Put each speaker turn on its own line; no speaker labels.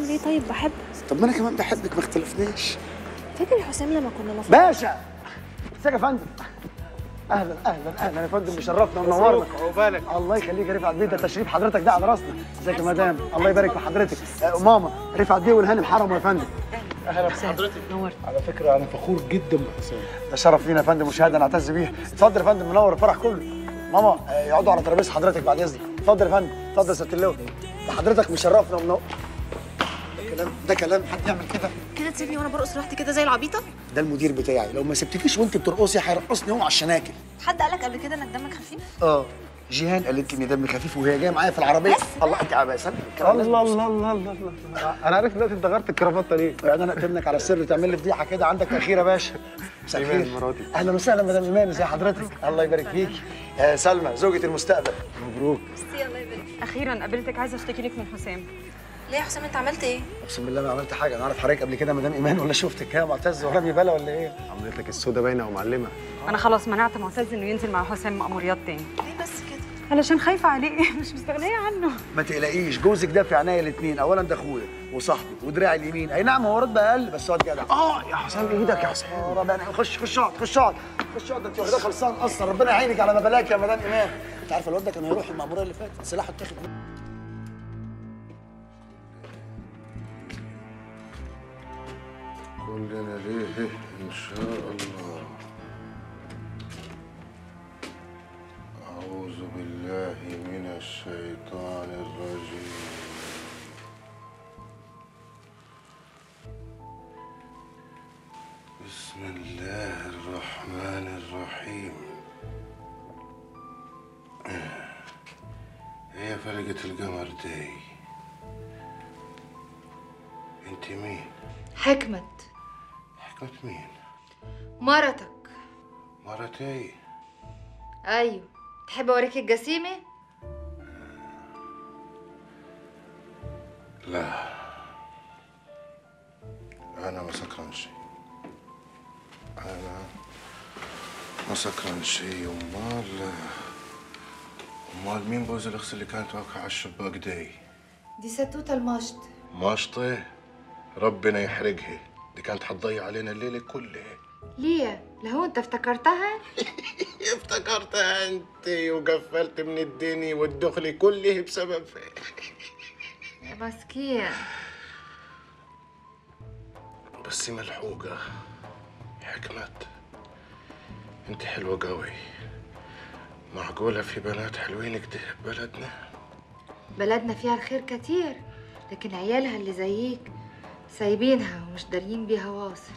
اعمل ايه طيب بحبه
طب ما انا كمان بحبك ما اختلفناش
فاكر يا حسام لما كنا مف...
باشا ازيك يا فندم اهلا اهلا اهلا يا فندم مشرفنا ومنورنا
عقبالك
الله يخليك يا رفعت بيه ده تشريف حضرتك ده على راسنا ازيك يا مدام الله يبارك في حضرتك آه، ماما رفعت بيه والهانم حرم يا فندم
اهلا بحضرتك
نورت
على فكره انا فخور جدا بحسام
ده شرف لينا يا فندم وشهاده نعتز بيها اتفضل يا فندم منور الفرح كله ماما آه، يقعدوا على ترابيزه حضرتك بعد اذنك اتفضل يا فندم اتفضل يا ست اللواء ده حضرتك مشرفنا ومنور ده كلام ده كلام حد يعمل كده
كده تسيبني وانا برقص لوحدي كده زي العبيطه
ده المدير بتاعي لو ما سبتكيش وانت بترقصي هيرقصني هو على الشناكل
حد قالك قبل كده انك دمك خفيف
اه جيهان قالت لي ان دمي خفيف وهي جايه معايا في العربيه الله انت عبا سلم
الله الله الله الله الله انا عارف دلوقتي انت غيرت الكرافته ليه
يعني انا اقدمك على السر تعمل لي فضيحه كده عندك اخيره يا باشا مساء
إيمان
الخير.
مراتي.
اهلا وسهلا مدام ايمان ازي حضرتك الله يبارك فيك آه سلمى زوجة المستقبل
مبروك
اخيرا قابلتك عايزه اشتكي لك من حسام
ليه يا حسام انت عملت ايه
اقسم بالله ما عملت حاجه انا اعرف حضرتك قبل كده مدام ايمان ولا شفتك يا معتز ورامي بلا ولا ايه
عملت لك السودا باينه ومعلمه
انا خلاص منعت معتز انه ينزل مع حسام مأموريات تاني
ليه بس كده
علشان خايفه عليه مش مستغنيه عنه
ما تقلقيش جوزك ده في عينيا الاثنين اولا ده اخويا وصاحبي ودراعي اليمين اي نعم هو رتبه اقل بس هو جدع
اه يا حسام ايدك يا حسام
اه ربنا خش خش اقعد خش اقعد خش اقعد ده انت واخداه خلصان اصلا ربنا يعينك على ما بلاك يا مدام ايمان انت عارفه الواد ده كان هيروح المأمورية اللي فاتت سلاحه اتاخد منه.
كلنا ليه إن شاء الله أعوذ بالله من الشيطان الرجيم بسم الله الرحمن الرحيم هي فرقة القمر دي انت مين؟
حكمت
حكمة مين؟
مرتك
مرتي
ايوه تحب اوريك الجسيمه
لا أنا ما سكران شيء أنا ما سكران شيء أمال أمال مين بوز الأخت اللي كانت واقعة على الشباك دي؟
دي ستوته المشط
ماشطة ربنا يحرقها دي كانت حتضيع علينا الليلة كلها
ليه لهو انت افتكرتها
افتكرتها أنت وقفلت من الدنيا والدخل كله بسببها
يا مسكين
بس ملحوقة حكمت انت حلوة قوي معقولة في بنات حلوين كده ببلدنا
بلدنا فيها الخير كتير لكن عيالها اللي زيك سايبينها ومش دارين بيها واصل